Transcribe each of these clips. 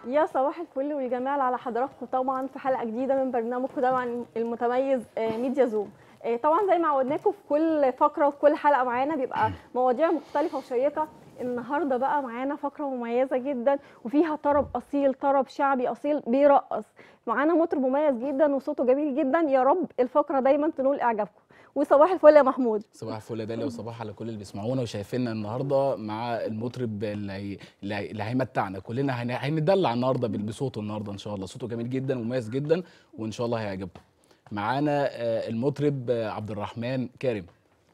يا صباح الفل والجمال على حضراتكم طبعا في حلقه جديده من برنامجكم طبعا المتميز آه، ميديا زوم آه، طبعا زي ما عودناكم في كل فقره وفي كل حلقه معانا بيبقى مواضيع مختلفه وشيقه النهارده بقى معانا فقره مميزه جدا وفيها طرب اصيل طرب شعبي اصيل بيرقص معانا مطرب مميز جدا وصوته جميل جدا يا رب الفقره دايما تنول اعجابكم وصباح الفل يا محمود صباح الفل يا داليا وصباح على كل اللي بيسمعونا وشايفيننا النهارده مع المطرب اللي هي- اللي هي- اللي هيمتعنا كلنا هن- هندلع النهارده بال- بصوته النهارده ان شاء الله صوته جميل جدا ومميز جدا وان شاء الله هيعجبكم معانا آه، المطرب آه، عبد الرحمن كارم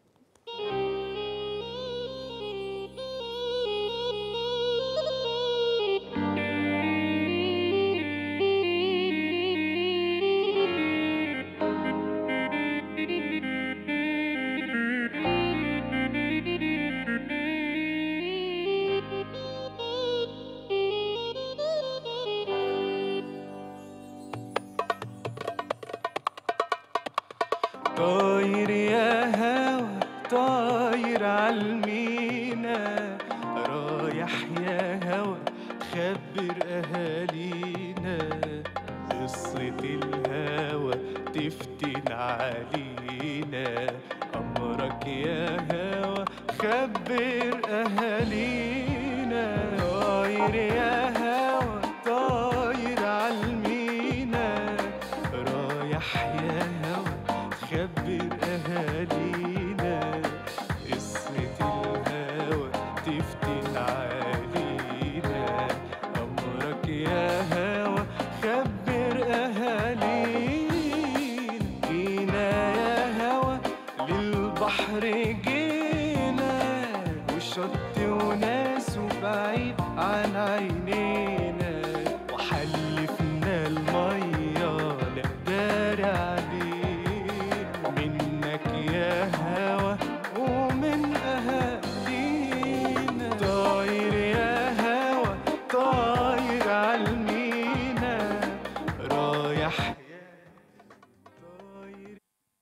طاير يا هوا طاير عالمينا رايح يا هوا خبر اهالينا قصة الهوى تفتن علينا امرك يا هوا خبر اهالينا طاير يا هوا طاير عالمينا رايح يا هوا خبر أهالينا قصة الهوى تفتن علينا أمرك يا هوى خبر أهالينا جينا يا هوى للبحر جينا والشط وناسه بعيد عن عينينا وحلفنا المية نقدر عليه منك يا هوى ومن أهالينا طاير يا هوى طاير عالمينا رايح يا طاير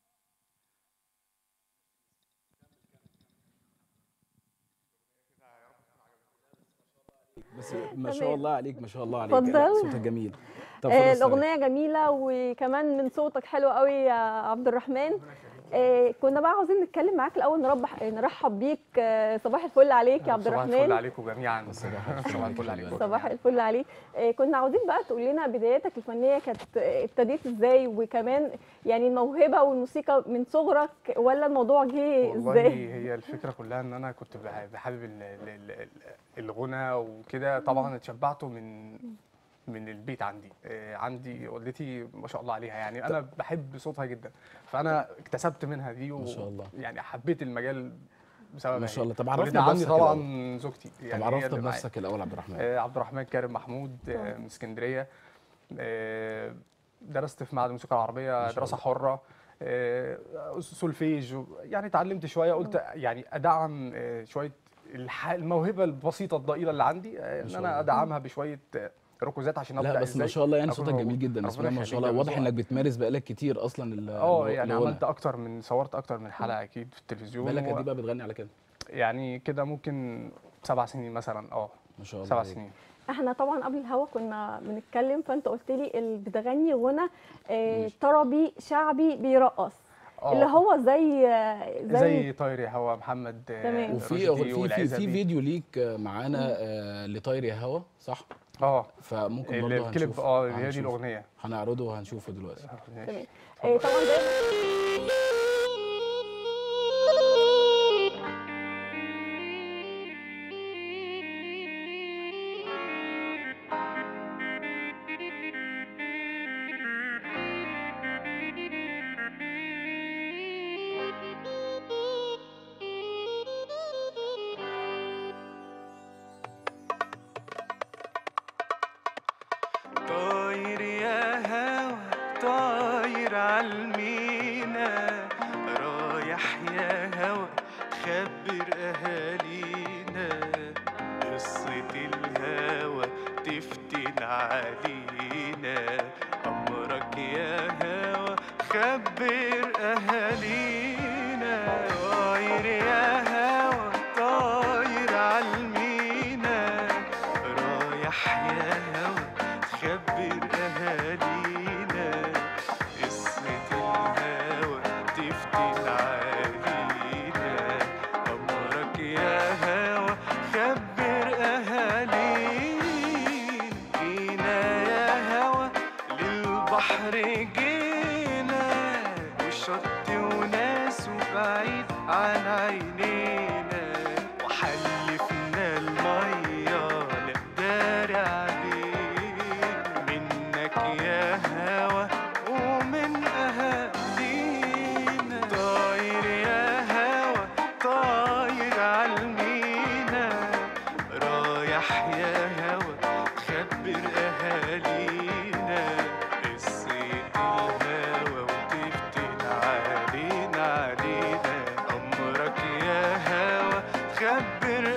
بس ما شاء تمام. الله عليك ما شاء الله عليك اتفضل. صوتك جميل طب آه، اتفضل استريح. الاغنيه جميله وكمان من صوتك حلو قوي يا عبد الرحمن آه، كنا بقى عاوزين نتكلم معاك الاول نربح نرحب بيك آه، صباح الفل عليك يا عبد صباح الفل الرحمن عليكم جميعا صباح الفل صباح عليك الفل يا عليكم شباب. صباح الفل عليك آه، كنا عاوزين بقى تقول لنا بداياتك الفنيه كانت آه، ابتديت ازاي وكمان يعني الموهبه والموسيقى من صغرك ولا الموضوع جه والله ازاي هي الفكره كلها ان انا كنت بح- بحابب ال- ال- ال- الغنى وكده طبعا اتشبعته من من البيت عندي آه، عندي والدتي ما شاء الله عليها يعني انا بحب صوتها جدا فانا اكتسبت منها دي ما شاء الله. يعني حبيت المجال بسببها ما شاء هي. الله طب واللي عرفنا دعمني بنفسك طبعا الأول. زوجتي طب هي عرفنا اللي معايا. بنفسك الاول عبد الرحمن آه، عبد الرحمن كارم محمود آه، طبعا. من اسكندريه آه، درست في معهد الموسيقى العربيه شاء دراسه الله. حره آه، سولفيج و- يعني اتعلمت شويه قلت يعني ادعم آه، شويه الح- الموهبه البسيطه الضئيله اللي عندي آه، ان شاء انا الله. ادعمها بشويه آه، ركوزات عشان ابدا لا بس ما إزاي شاء الله يعني أكون صوتك جميل موجود. جدا بسم ربنا الله ما شاء يخليك الله يا واضح رزوق. انك بتمارس بقالك كتير اصلا ال- اه الغ- يعني الغنى. عملت اكتر من صورت اكتر من حلقه اكيد في التلفزيون بقالك و- قد ايه بقى بتغني على كده يعني كده ممكن سبع سنين مثلا اه ما شاء الله سبع عليك. سنين احنا طبعا قبل الهوا كنا بنتكلم فانت قلت لي ال- بتغني غنى آه، ماشي. طربي شعبي بيرقص آه. اللي هو زي آه، زي زي طاير يا هوا محمد آه، تمام. وفي رشدي أغ- في في والعزبي. في فيديو ليك آه، معانا آه، لطاير يا هوا صح اه فممكن برضه الكليب هنشوف اه هي دي هنشوف. الاغنيه هنعرضه وهنشوفه دلوقتي تمام ماشي. آه، طبعا زي طاير يا هوا طاير عالمينا رايح يا هوا خبر أهالينا قصة الهوى تفتن علينا أمرك يا هوا خبر أهالينا طاير يا هوا طاير عالمينا رايح يا هوا رايح يا هوا خبر اهالينا الصيد الهوا وتفتن علينا علينا امرك يا هوا خبر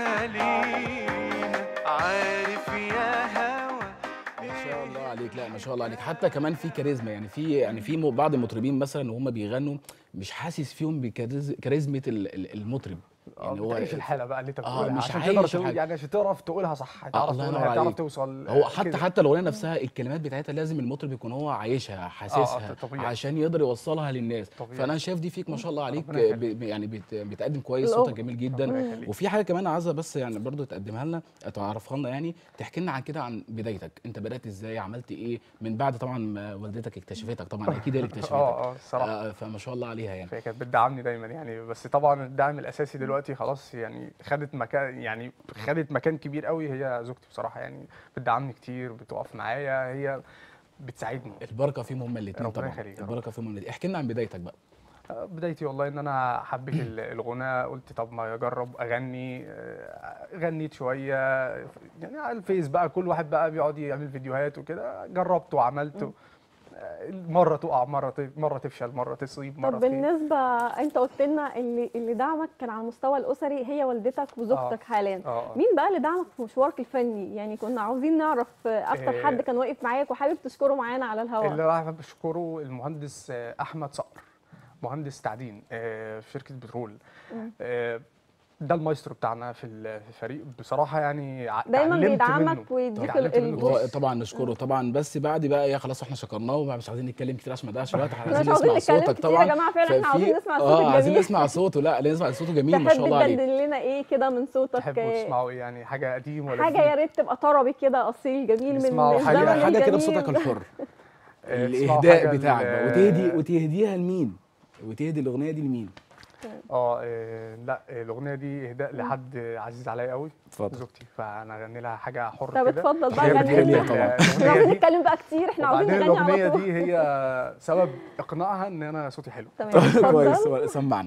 اهالينا عارف يا هوا ما شاء الله عليك لا ما شاء الله عليك حتى كمان في كاريزما يعني في يعني في م- بعض المطربين مثلا وهم بيغنوا مش حاسس فيهم بكاريزما المطرب يعني يعني هو بتعيش الحاله بقى اللي انت آه، بتقولها مش عشان عايش تقدر تقول الحالة. يعني عشان تعرف تقولها صح تعرف الله تقولها ينور تعرف عليك. توصل هو آه، حتى كده. حتى الاغنيه نفسها الكلمات بتاعتها لازم المطرب يكون هو عايشها حاسسها طبيعي. عشان يقدر يوصلها للناس طبيعي. فانا شايف دي فيك ما شاء الله عليك ربنا يخليك. ب- يعني بت- بتقدم كويس الأوبرا. صوتك جميل ربنا جدا يخليك. وفي حاجه كمان عايزه بس يعني برضو تقدمها لنا تعرفها لنا يعني تحكي لنا عن كده عن بدايتك انت بدات ازاي عملت ايه من بعد طبعا ما والدتك اكتشفتك طبعا اكيد هي اللي اكتشفتك اه اه الصراحه آه، فما شاء الله عليها يعني فهي كانت بتدعمني دايما يعني بس طبعا الدعم الاساسي دلوقتي خلاص يعني خدت مكان يعني خدت مكان كبير قوي هي زوجتي بصراحه يعني بتدعمني كتير بتقف معايا هي بتساعدني البركه فيهم هما الاثنين ربنا طبعا يخليك يا رب. البركه فيهم هما الاثنين احكي لنا عن بدايتك بقى آه، بدايتي والله ان انا حبيت ال- الغناء قلت طب ما اجرب اغني آه، غنيت شويه يعني على الفيس بقى كل واحد بقى بيقعد يعمل فيديوهات وكده جربت وعملت آه، مره تقع مره ت- مره تفشل مره تصيب مره طب تخيب. بالنسبه انت قلت لنا اللي اللي دعمك كان على المستوى الاسري هي والدتك وزوجتك حاليا اه آه. مين بقى اللي دعمك في مشوارك الفني يعني كنا عاوزين نعرف اكتر إيه. حد كان واقف معاك وحابب تشكره معانا على اللي الهواء راح بشكره المهندس آه، احمد صقر مهندس تعدين آه، في شركه بترول آه، ده المايسترو بتاعنا في ال- في الفريق بصراحه يعني ع- دايما اتعلمت بيدعمك منه. ويديك اتعلمت ال- منه ال- هو كتير. طبعا نشكره طبعا بس بعد بقى يا خلاص احنا شكرناه ومش عايزين نتكلم كتير عشان ما نضيعش وقت احنا مش عايزين عاوزين نسمع نتكلم صوتك كتير يا طبعا جماعة، فعلا احنا ففي- عاوزين نسمع صوت اه عايزين الجميل. نسمع صوته لا لازم نسمع صوته جميل ما شاء تحب الله عليه تبدل لنا ايه كده من صوتك تحبوا آه، تسمعوا ايه يعني حاجه قديم ولا حاجه جديد؟ يا ريت تبقى طربي كده اصيل جميل من نسمعوا الزمن حاجه حاجه كده الجميل بصوتك ده. الحر آه، تسمعوا الاهداء حاجة بتاعك ال- بقى وتهدي وتهديها لمين وتهدي الاغنيه دي لمين اه آه، لا آه، الاغنيه دي اهداء لحد عزيز عليا قوي اتفضل. زوجتي فانا اغني لها حاجه حره طب كده اتفضل بقى هي غني بتغني لنا. طبعا. احنا الاغنيه عاوزين دي نتكلم بقى كتير احنا عاوزين وبعدين نغني الاغنيه على طول دي هي سبب اقناعها ان انا صوتي حلو تمام كويس اتفضل سمعنا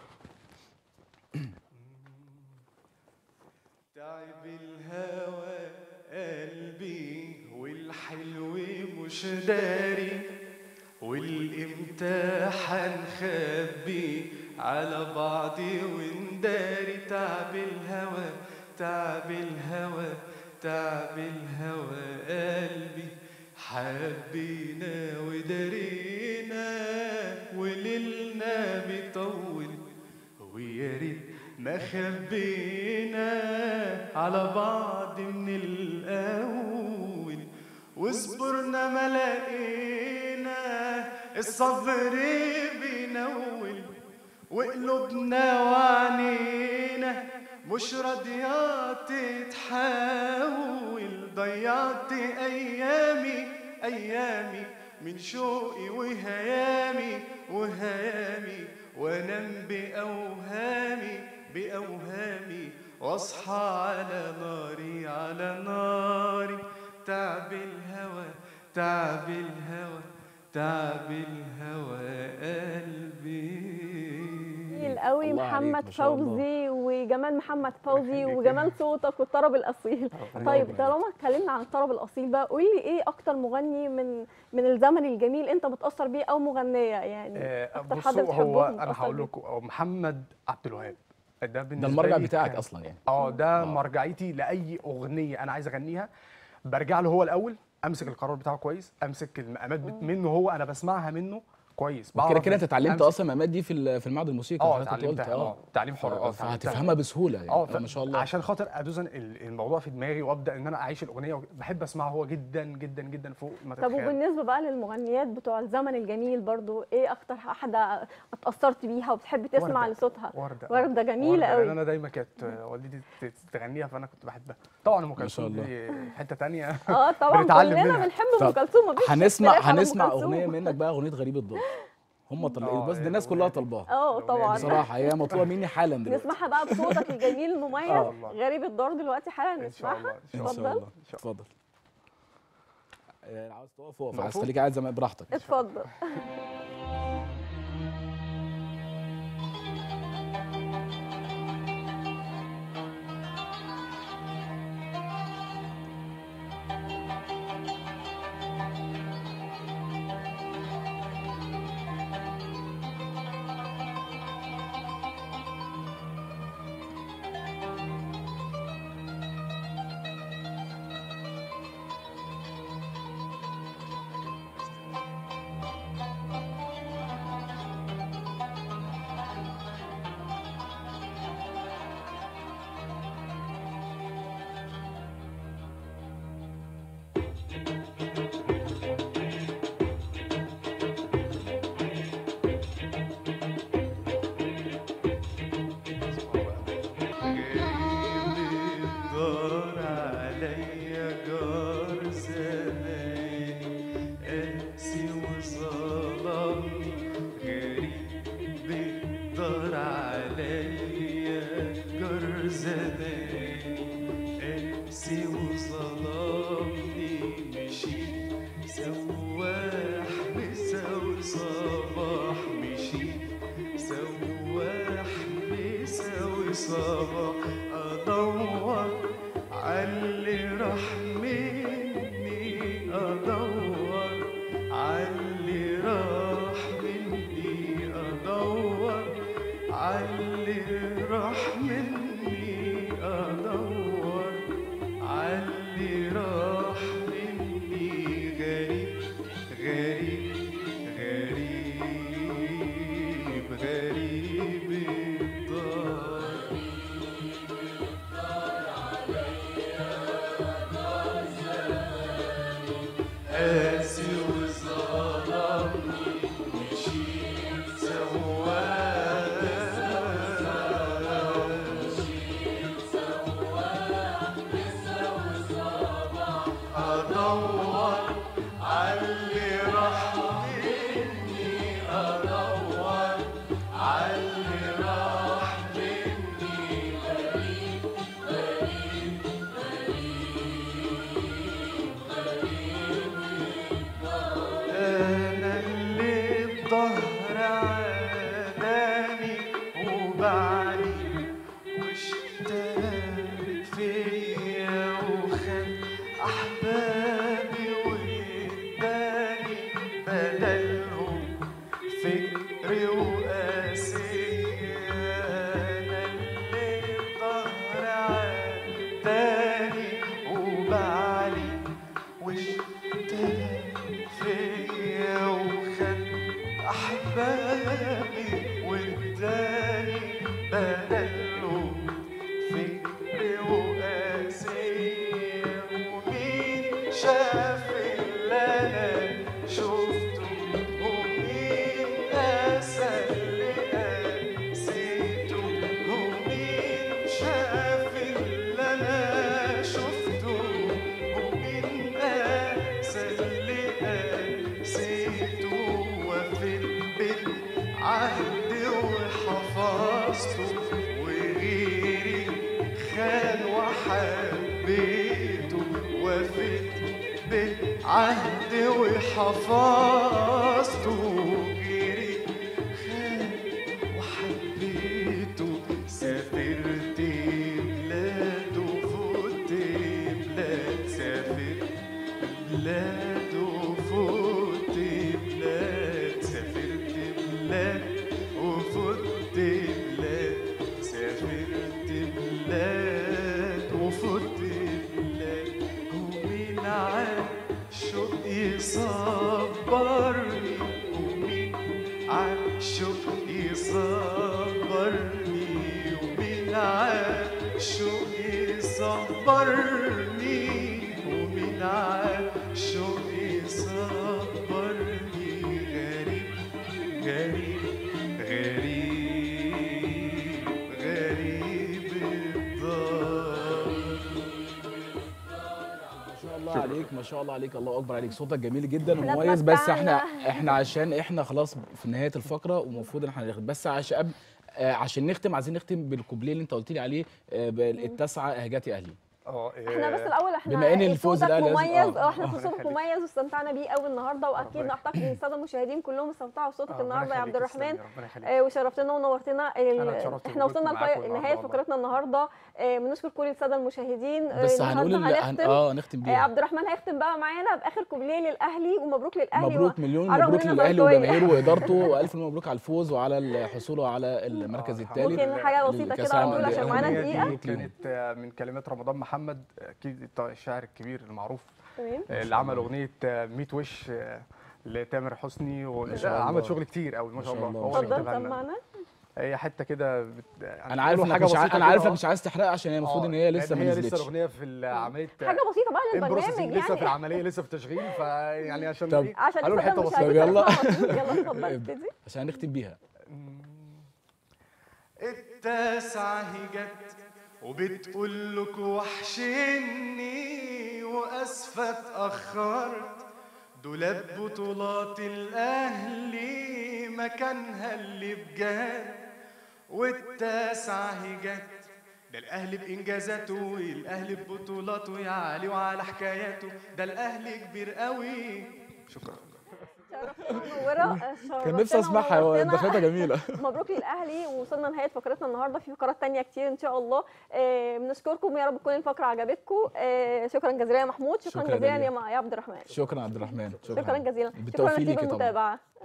تعب الهوى قلبي والحلو مش داري والامتى حنخبي على بعضي ونداري تعب الهوى تعب الهوى تعب الهوى قلبي حبينا ودارينا وليلنا بيطول ويا ريت ما خبينا على بعض من الأول وصبرنا ما لقينا الصبر بينول وقلوبنا وعنينا مش راضية تتحول ضيعت أيامي أيامي من شوقي وهيامي وهيامي وانام بأوهامي بأوهامي واصحى على ناري على ناري تعب الهوى تعب الهوى تعب الهوى قلبي جميل قوي الله عليك، محمد ما شاء الله. فوزي وجمال محمد فوزي يخليك. وجمال صوتك والطرب الاصيل ربنا طيب يخليك. طالما اتكلمنا عن الطرب الاصيل بقى قول لي ايه اكتر مغني من من الزمن الجميل انت متاثر بيه او مغنيه يعني آه، اكتر حد بصوا بتحبه هو انا ومتأثر هقول بيه. لكم هو محمد عبد الوهاب ده بالنسبه ده المرجع لي بتاعك كان- اصلا يعني اه ده آه. مرجعيتي لاي اغنيه انا عايز اغنيها برجع له هو الاول امسك القرار بتاعه كويس امسك المقامات بت- منه هو انا بسمعها منه كويس كده بعرف كده انت اتعلمت أمسك- اصلا مقامات دي في ال- في المعهد الموسيقى اه حضرتك كنت قلت، اتعلمتها اه تعليم حر اه اتعلمتها. فهتفهمها بسهوله يعني اه آه، ف- ما شاء الله عشان خاطر ادوزن ال- الموضوع في دماغي وابدا ان انا اعيش الاغنيه و- بحب اسمعها هو جدا جدا جدا فوق ما طب تتخيل وبالنسبه بقى للمغنيات بتوع الزمن الجميل برضو ايه اكتر واحده اتاثرت بيها وبتحب تسمع وردة. لصوتها ورده ورده جميله وردة، قوي لان انا دايما كانت والدتي ت- تغنيها فانا كنت بحبها طبعا ام ما شاء كلثوم الله. دي في حته تانية اه طبعا بنتعلم كلنا منها. بنحب ام طب كلثوم مفيش هنسمع اختلاف على أم هنسمع كلثوم. اغنيه منك بقى اغنيه غريب الضال هم طلعوا آه، بس دي هي الناس كلها الأغنية دي. طالباها اه الأغنية طبعا دي بصراحه هي مطلوبه مني حالا دلوقتي نسمعها بقى بصوتك الجميل المميز آه. غريب الدار دلوقتي حالا ان شاء نسمعها الله ان شاء ان شاء الله الله إن شاء الله. اتفضل آه، عاوز تقف اقف عايز نقف؟ تخليك قاعد زي ما براحتك اتفضل راح مني ادور عاللي راح مني ادور عاللي راح مني ادور عاللي راح مني غريب غريب غريب غريب الدار قاسي وظلمني مشيت سواك ادور عاللي راح مني ادور عاللي راح مني غريب غريب انا اللي الظهر عاداني وبعني واشتاق فيا وخد احبابي واداني بدلهم فكري وقاسية انا اللي الظهر عاداني وبعني واشتاق فيا وخد احبابي واداني بدلهم فكري وقاسية ومين شاف اللي انا شفته ومين قاسى اللي قاسيته ومين شاف اللي انا شفته ومين قاسى اللي قاسيته وفيت بالعهد وحفظته وغيري خان وحبيته وفيت بالعهد وحفظته وغيري خان وحبيته سافرت بلاد وفوت بلاد سافرت بلاد وفوت بلاد سافرت بلاد وفوت بلاد سافرت بلاد وفوت بلاد ومين عالشوق يصبرني ومين عالشوق يصبرني ومين عالشوق يصبرني ومين عالشوق يصبرني غريب غريب غريب غريب الدار ما شاء الله عليك ما شاء الله عليك الله اكبر عليك صوتك جميل جدا إحنا ومميز بس احنا اتمتعنا. احنا عشان احنا خلاص في نهايه الفقره ومفروض ان احنا نختم بس عشان قبل آه، عشان نختم عايزين نختم بالكوبليه اللي انت قلت لي عليه آه، بالتسعه اهجاتي اهلي اه احنا بس الاول احنا بما إن الفوز صوتك ده لازم- مميز آه. اه احنا ربنا صوتك يخليك. مميز واستمتعنا بيه قوي النهارده واكيد ربنا اعتقد ان الساده المشاهدين كلهم استمتعوا بصوتك ربنا النهارده يا عبد يخليك، تسلمي، الرحمن ربنا يخليك. آه، وشرفتنا ونورتنا ال- أنا اتشرفت احنا بوجودي وصلنا معاكم لنهايه النهاردة والله. فقرتنا النهارده آه، بنشكر كل الساده المشاهدين آه، بس هنقول النهاردة ال- هن... هنختم. اه نختم آه، بيها عبد الرحمن هيختم بقى معانا باخر كوبليه للاهلي ومبروك للاهلي مبروك و- مليون على الرغم مبروك إننا للاهلي زملكاوية. وجماهيره وادارته والف مبروك على الفوز وعلى حصوله على المركز آه، الثالث ممكن حاجه بسيطه للكأس كده العالم اقول عشان للأندية. معانا الأغنية دقيقه دي مبروك ليهم. كانت آه، من كلمات رمضان محمد اكيد الشاعر الكبير المعروف تمام آه، اللي عمل اغنيه آه، 100 وش آه، لتامر حسني ما شاء وعمل الله. شغل كتير قوي ما ما شاء شاء الله الله. هو اللي اتفضل كتبها لنا. سمعنا هي حته كده بت... يعني انا عارف بيقولوا انك مش عايز بسيطة انا عارف كده، انك مش عايز تحرقها عشان هي المفروض آه، ان هي لسه لأن ما هي لسه نزلتش الاغنيه في عمليه حاجه بسيطه بقى للبرنامج البروسيسنج لسه في يعني العمليه لسه في التشغيل فيعني عشان طب. إيه؟ عشان قالوا لي السادة حته بسيطه المشاهدين يلا. يسمعوا. يلا اتفضل ابدأ. ابتدي عشان نختم بيها التاسعة هي جت وبتقول لك وحشني واسفة اتأخرت دولاب بطولات الأهلي مكانها اللي بجد والتاسعة هي جت ده الأهلي بإنجازاته والأهلي ببطولاته يا علي وعلى حكاياته ده الأهلي كبير قوي شكرا شرفتنا ونورة كان نفسي اسمعها ونورتنا. دخلتها جميله مبروك للاهلي ووصلنا لنهايه فقرتنا النهارده في فقرات تانية كتير ان شاء الله آه، بنشكركم يا رب تكون الفقره عجبتكم آه، شكرا جزيلا يا محمود شكرا, شكرا جزيلا جزيلا. يا م- يا عبد الرحمن شكرا عبد الرحمن شكرا جزيلا شكرا بالتوفيق لطيب ليكي طبعا المتابعه